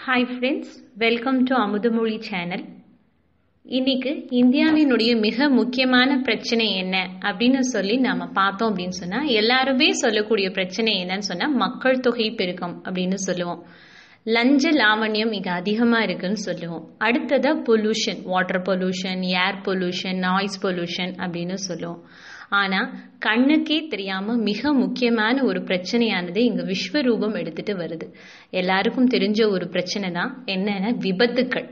Hi friends welcome to Amudhamozhi channel இன்னைக்கு இந்தியாவினுடைய மிக முக்கியமான பிரச்சனை என்ன அப்படின்னு சொல்லி நாம பார்த்தோம் அப்படின்னு சொன்னா எல்லாருமே சொல்லக்கூடிய பிரச்சனை என்னன்னு சொன்னா மக்கள் தொகை பெருக்கம் அப்படின்னு சொல்லுவோம் லஞ்ச லாவண்யம் மிக அதிகமா இருக்குன்னு சொல்லுவோம் அடுத்ததா pollution water pollution air pollution noise pollution அப்படின்னு சொல்லுவோம் ஆனா கண்ணுக்கே தெரியாம மிக முக்கியமான ஒரு பிரச்சனையானது இங்க விஸ்வரூபம் எடுத்துட்டு வருது எல்லாருக்கும் தெரிஞ்ச ஒரு பிரச்சனை தான் என்னன்னா விபத்துக்கள்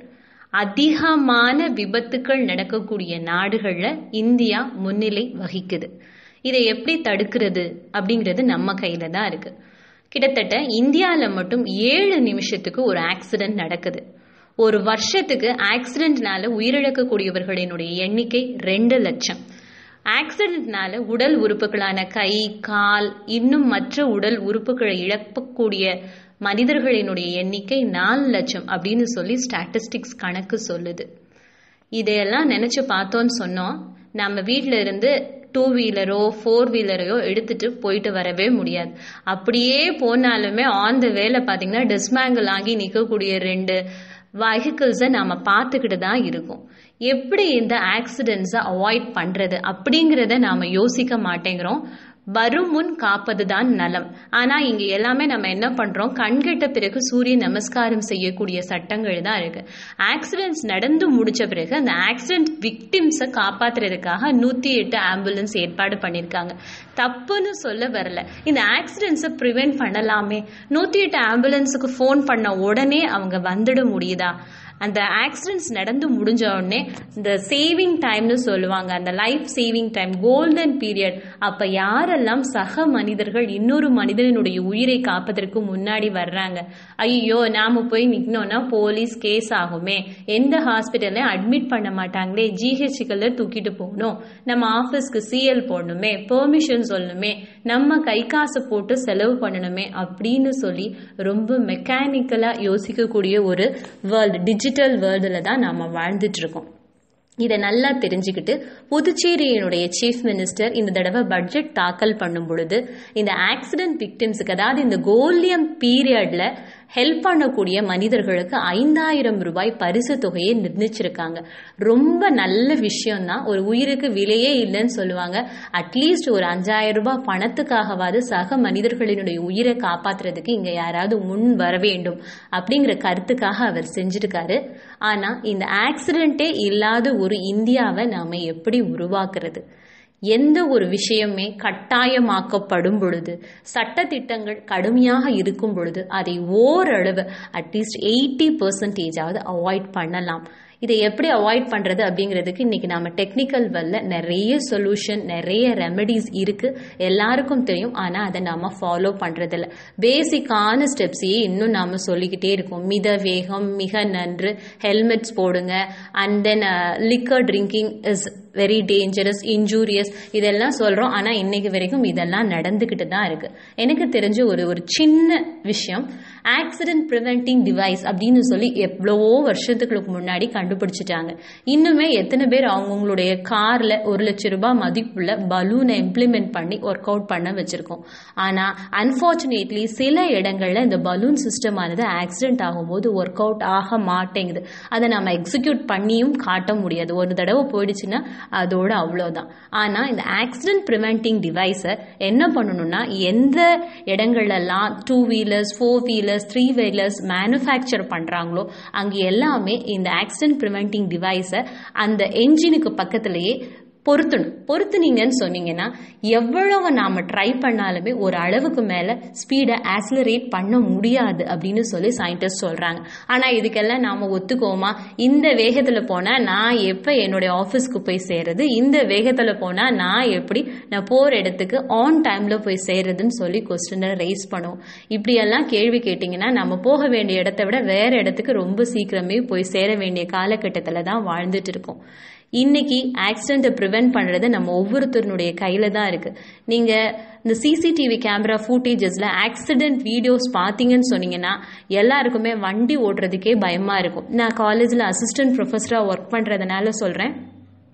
அதிகமான விபத்துக்கள் நடக்கக்கூடிய நாடுகள்ல இந்தியா முன்னிலை வகிக்குது இதை எப்படி தடுக்கிறது அப்படிங்கிறது நம்ம கையில தான் இருக்கு கிட்டத்தட்ட இந்தியாவில் மட்டும் ஏழு நிமிஷத்துக்கு ஒரு ஆக்சிடென்ட் நடக்குது ஒரு வருஷத்துக்கு ஆக்சிடென்ட்னால உயிரிழக்கக்கூடியவர்களினுடைய எண்ணிக்கை ரெண்டு லட்சம் ஆக்சிடென்ட்னால உடல் உறுப்புகளான கை கால் இன்னும் மற்ற உடல் உறுப்புகளை இழக்கக்கூடிய மனிதர்களினுடைய எண்ணிக்கை நாலு லட்சம் அப்படின்னு சொல்லி ஸ்டாட்டிஸ்டிக்ஸ் கணக்கு சொல்லுது இதையெல்லாம் நினைச்சு பார்த்தோன்னு சொன்னோம் நம்ம வீட்டில இருந்து டூ வீலரோ ஃபோர் வீலரையோ எடுத்துட்டு போயிட்டு வரவே முடியாது அப்படியே போனாலுமே ஆன் த வேல பார்த்தீங்கன்னா டிஸ்மேங்கிள் ஆகி நிற்கக்கூடிய ரெண்டு வெஹிக்கிள்ஸை நாம் பார்த்துக்கிட்டு தான் இருக்கோம் எப்படி இந்த ஆக்சிடென்ட்ஸை அவாய்ட் பண்ணுறது அப்படிங்கிறத நாம் யோசிக்க மாட்டேங்கிறோம் வரும் முன் காப்பது தான் நலம் ஆனா இங்க எல்லாமே நம்ம என்ன பண்றோம் கண்கெட்ட பிறகு சூரிய நமஸ்காரம் செய்யக்கூடிய சட்டங்கள் தான் இருக்கு ஆக்சிடென்ட்ஸ் நடந்து முடிச்ச பிறகு அந்த ஆக்சிடென்ட் விக்டிம்ஸை காப்பாத்துறதுக்காக நூத்தி எட்டு ஆம்புலன்ஸ் ஏற்பாடு பண்ணிருக்காங்க தப்புன்னு சொல்ல வரல இந்த ஆக்சிடென்ட்ஸை ப்ரிவென்ட் பண்ணலாமே நூத்தி எட்டு ஆம்புலன்ஸுக்கு ஃபோன் பண்ண உடனே அவங்க வந்துட முடியுதா அந்த ஆக்சிடென்ட்ஸ் நடந்து முடிஞ்ச உடனே இந்த சேவிங் டைம்னு சொல்லுவாங்க அந்த life saving time golden period அப்ப யாரெல்லாம் சக மனிதர்கள் இன்னொரு மனிதனுடைய உயிரை காப்பதற்கு முன்னாடி வர்றாங்க ஐயோ நாம போய் நிக்கணும்னா போலீஸ் கேஸ் ஆகுமே எந்த ஹாஸ்பிட்டல்ல அட்மிட் பண்ண மாட்டாங்களே ஜிஹெச்கள்ல தூக்கிட்டு போகணும் நம்ம ஆஃபீஸ்க்கு சிஎல் போடணுமே பெர்மிஷன் சொல்லணுமே நம்ம கை காசு போட்டு செலவு பண்ணணுமே அப்படின்னு சொல்லி ரொம்ப மெக்கானிக்கலா யோசிக்கக்கூடிய ஒரு வேர்ல்டு டிஜிட்டல் டிஜிட்டல் வேர்ல்டில் தான் நாம் வாழ்ந்துட்டு இருக்கோம் இதை நல்லா தெரிஞ்சுக்கிட்டு புதுச்சேரியினுடைய சீஃப் மினிஸ்டர் இந்த தடவை பட்ஜெட் தாக்கல் பண்ணும் பொழுது இந்த ஆக்சிடென்ட் விக்டிம்ஸுக்கு அதாவது இந்த கோல்டியம் பீரியட்ல ஹெல்ப் பண்ணக்கூடிய மனிதர்களுக்கு ஐந்தாயிரம் ரூபாய் பரிசு தொகையை நிர்ணயிச்சிருக்காங்க ரொம்ப நல்ல விஷயம் தான் ஒரு உயிருக்கு விலையே இல்லைன்னு சொல்லுவாங்க அட்லீஸ்ட் ஒரு அஞ்சாயிரம் ரூபாய் பணத்துக்காகவாது சக மனிதர்களினுடைய உயிரை காப்பாத்துறதுக்கு இங்க யாராவது முன் வர வேண்டும் அப்படிங்கிற கருத்துக்காக அவர் செஞ்சிருக்காரு ஆனா இந்த ஆக்சிடென்ட்டே இல்லாத ஒரு இந்தியாவை நாம எப்படி உருவாக்குறது எந்த ஒரு விஷயமே கட்டாயமாக்கப்படும் பொழுது சட்டத்திட்டங்கள் கடுமையாக இருக்கும் பொழுது அதை ஓரளவு அட்லீஸ்ட் எயிட்டி பர்சன்டேஜாவது அவாய்ட் பண்ணலாம் இதை எப்படி அவாய்ட் பண்றது அப்படிங்கிறதுக்கு இன்னைக்கு நாம டெக்னிக்கல் வல்ல நிறைய சொல்யூஷன் நிறைய ரெமெடிஸ் இருக்கு எல்லாருக்கும் தெரியும் ஆனா அதை நாம ஃபாலோ பண்றது இல்லை பேசிக்கான ஸ்டெப்ஸையே இன்னும் நாம சொல்லிக்கிட்டே இருக்கோம் மித வேகம் மிக நன்று ஹெல்மெட்ஸ் போடுங்க and then liquor drinking is very dangerous injurious இதெல்லாம் சொல்றோம் ஆனா இன்னைக்கு வரைக்கும் இதெல்லாம் நடந்துகிட்டு தான் இருக்கு எனக்கு தெரிஞ்ச ஒரு ஒரு சின்ன விஷயம் ஆக்சிடென்ட் ப்ரிவென்டிங் டிவைஸ் அப்படின்னு சொல்லி எவ்வளவோ வருஷத்துக்கு முன்னாடி கண்டுபிடிச்சிட்டாங்க இன்னுமே எத்தனை பேர் அவங்கவுங்களுடைய கார்ல ஒரு லட்சம் ரூபாய் மதிப்புள்ள பலூனை இம்ப்ளிமெண்ட் பண்ணி ஒர்க் அவுட் பண்ண வச்சிருக்கோம் ஆனா அன்பார்ச்சுனேட்லி சில இடங்கள்ல இந்த பலூன் சிஸ்டம் ஆனது ஆக்சிடென்ட் ஆகும்போது ஒர்க் அவுட் ஆக மாட்டேங்குது அதை நம்ம எக்ஸிக்யூட் பண்ணியும் காட்ட முடியாது ஒரு தடவை போயிடுச்சுன்னா அதோட அவ்வளோதான் ஆனால் இந்த ஆக்சிடென்ட் ப்ரிவென்டிங் டிவைஸை என்ன பண்ணணும்னா எந்த இடங்கள்லாம் two wheelers four wheelers three wheelers manufacture பண்ணுறாங்களோ அங்கே எல்லாமே இந்த ஆக்சிடென்ட் ப்ரிவென்டிங் டிவைஸை அந்த என்ஜினுக்கு பக்கத்துலேயே பொருத்தணும் பொருத்துனீங்கன்னு சொன்னீங்கன்னா எவ்வளவு நாம ட்ரை பண்ணாலுமே ஒரு அளவுக்கு மேல ஸ்பீடை ஆக்சிலரேட் பண்ண முடியாது அப்படின்னு சொல்லி சயின்டிஸ்ட் சொல்றாங்க ஆனா இதுக்கெல்லாம் நாம ஒத்துக்கோமா இந்த வேகத்துல போனா நான் எப்ப என்னுடைய ஆஃபீஸ்க்கு போய் சேர்றது இந்த வேகத்துல போனா நான் எப்படி நான் போற இடத்துக்கு ஆன் டைம்ல போய் சேர்றதுன்னு சொல்லி கொஸ்டினை ரைஸ் பண்ணுவோம் இப்படியெல்லாம் கேள்வி கேட்டீங்கன்னா நம்ம போக வேண்டிய இடத்த விட வேற இடத்துக்கு ரொம்ப சீக்கிரமே போய் சேர வேண்டிய காலகட்டத்துல தான் வாழ்ந்துட்டு இருக்கோம் இன்னைக்கு ஆக்சிடென்ட்டை ப்ரிவென்ட் பண்ணுறது நம்ம ஒவ்வொருத்தருடைய கையில் தான் இருக்குது நீங்கள் இந்த சிசிடிவி கேமரா ஃபூட்டேஜஸில் ஆக்சிடென்ட் வீடியோஸ் பார்த்தீங்கன்னு சொன்னீங்கன்னா எல்லாருக்குமே வண்டி ஓட்டுறதுக்கே பயமாக இருக்கும் நான் காலேஜில் அசிஸ்டன்ட் ப்ரொஃபஸராக ஒர்க் பண்ணுறதுனால சொல்கிறேன்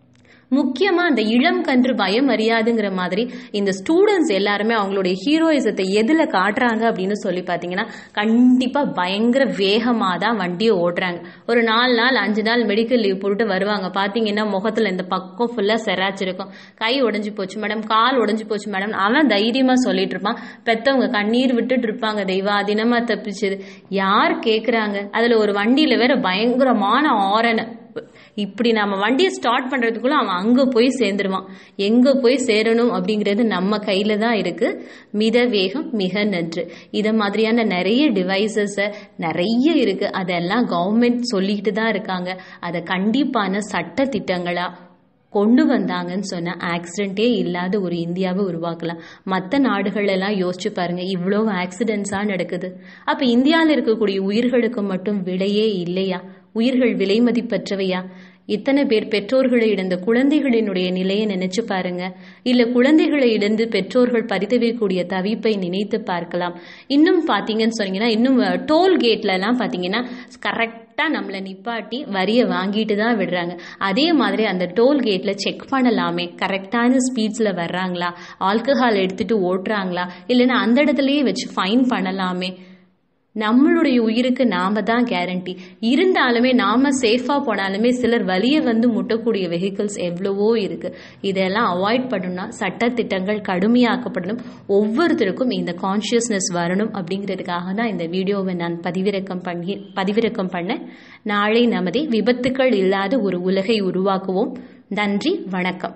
முக்கியமாக அந்த இளம் கன்று பயம் அறியாதுங்கிற மாதிரி இந்த ஸ்டூடெண்ட்ஸ் எல்லாருமே அவங்களுடைய ஹீரோயிசத்தை எதில் காட்டுறாங்க அப்படின்னு சொல்லி பார்த்தீங்கன்னா கண்டிப்பாக பயங்கர வேகமாக தான் வண்டியை ஓட்டுறாங்க ஒரு நாலு நாள் அஞ்சு நாள் மெடிக்கல் லீவ் போட்டு வருவாங்க பார்த்தீங்கன்னா முகத்தில் இந்த பக்கம் ஃபுல்லாக செராச்சிருக்கும் கை உடஞ்சி போச்சு மேடம் கால் உடஞ்சி போச்சு மேடம் அவன் தைரியமாக சொல்லிட்டு இருப்பான் பெத்தவங்க கண்ணீர் விட்டுட்டு இருப்பாங்க தெய்வாதீனமாக தப்பிச்சது யார் கேட்குறாங்க அதில் ஒரு வண்டியில் வேற பயங்கரமான ஆரனை இப்படி நம்ம வண்டியை ஸ்டார்ட் பண்ணுறதுக்குள்ள அவன் அங்கே போய் சேர்ந்துருவான் எங்கே போய் சேரணும் அப்படிங்கிறது நம்ம கையில் தான் இருக்கு மித வேகம் மிக நன்று இதை மாதிரியான நிறைய டிவைசஸை நிறைய இருக்கு அதெல்லாம் கவர்மெண்ட் சொல்லிக்கிட்டு தான் இருக்காங்க அதை கண்டிப்பான சட்ட திட்டங்களா கொண்டு வந்தாங்கன்னு சொன்ன ஆக்சிடென்ட்டே இல்லாத ஒரு இந்தியாவை உருவாக்கலாம் மற்ற நாடுகள் எல்லாம் யோசிச்சு பாருங்க இவ்வளோ ஆக்சிடென்ட்ஸாக நடக்குது அப்போ இந்தியாவில் இருக்கக்கூடிய உயிர்களுக்கு மட்டும் விலையே இல்லையா உயிர்கள் விலை மதிப்பற்றவையா இத்தனை பேர் பெற்றோர்களை இழந்த குழந்தைகளினுடைய நிலையை நினைச்சு பாருங்க இல்ல குழந்தைகளை இழந்து பெற்றோர்கள் பரிதவிக்கக்கூடிய தவிப்பை நினைத்து பார்க்கலாம் இன்னும் பாத்தீங்கன்னு சொன்னீங்கன்னா இன்னும் டோல் கேட்ல எல்லாம் பாத்தீங்கன்னா கரெக்டா நம்மளை நிப்பாட்டி வரியை வாங்கிட்டு தான் விடுறாங்க அதே மாதிரி அந்த டோல் கேட்ல செக் பண்ணலாமே கரெக்டான ஸ்பீட்ஸ்ல வர்றாங்களா ஆல்கஹால் எடுத்துட்டு ஓட்டுறாங்களா இல்லைன்னா அந்த இடத்துலயே வச்சு ஃபைன் பண்ணலாமே நம்மளுடைய உயிருக்கு நாம தான் கேரண்டி இருந்தாலுமே நாம சேஃபா போனாலுமே சிலர் வலிய வந்து முட்டக்கூடிய வெஹிக்கிள்ஸ் எவ்வளவோ இருக்கு இதெல்லாம் அவாய்ட் பண்ணணும்னா சட்ட திட்டங்கள் கடுமையாக்கப்படணும் ஒவ்வொருத்தருக்கும் இந்த கான்சியஸ்னஸ் வரணும் அப்படிங்கிறதுக்காக தான் இந்த வீடியோவை நான் பதிவிறக்கம் பண்ணி பதிவிறக்கம் பண்ணேன் நாளை நமதே விபத்துக்கள் இல்லாத ஒரு உலகை உருவாக்குவோம் நன்றி வணக்கம்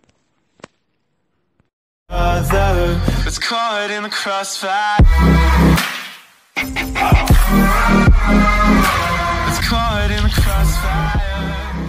It's caught in the crossfire. It's caught in the crossfire.